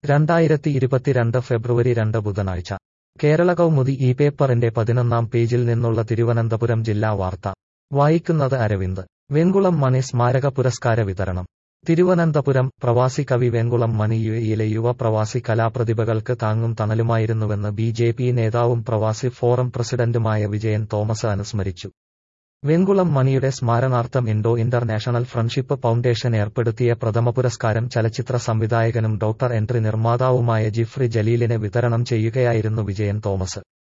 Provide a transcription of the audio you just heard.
രണ്ടായിരത്തി ഇരുപത്തിരണ്ട് ഫെബ്രുവരി രണ്ട് ബുധനാഴ്ച കേരള കൗമുദി ഈ പേപ്പറിന്റെ പതിനൊന്നാം പേജിൽ നിന്നുള്ള തിരുവനന്തപുരം ജില്ലാ വാർത്ത വായിക്കുന്നത് അരവിന്ദ് വെങ്കുളം മണി സ്മാരക പുരസ്കാര വിതരണം തിരുവനന്തപുരം പ്രവാസി കവി വെങ്കുളം മണി യു എയിലെ യുവ പ്രവാസി കലാപ്രതിഭകൾക്ക് താങ്ങും തണലുമായിരുന്നുവെന്ന് ബി ജെ പി നേതാവും പ്രവാസി ഫോറം പ്രസിഡന്റുമായ വിജയൻ തോമസ് അനുസ്മരിച്ചു വെങ്കുളം മണിയുടെ സ്മാരണാർത്ഥം ഇൻഡോ ഇന്റർനാഷണൽ ഫ്രണ്ട്ഷിപ്പ് ഫൗണ്ടേഷൻ ഏർപ്പെടുത്തിയ പ്രഥമ പുരസ്കാരം ചലച്ചിത്ര സംവിധായകനും ഡോക്ടർ എൻട്രി നിർമ്മാതാവുമായ ജിഫ്രി ജലീലിന് വിതരണം ചെയ്യുകയായിരുന്നു വിജയൻ തോമസ്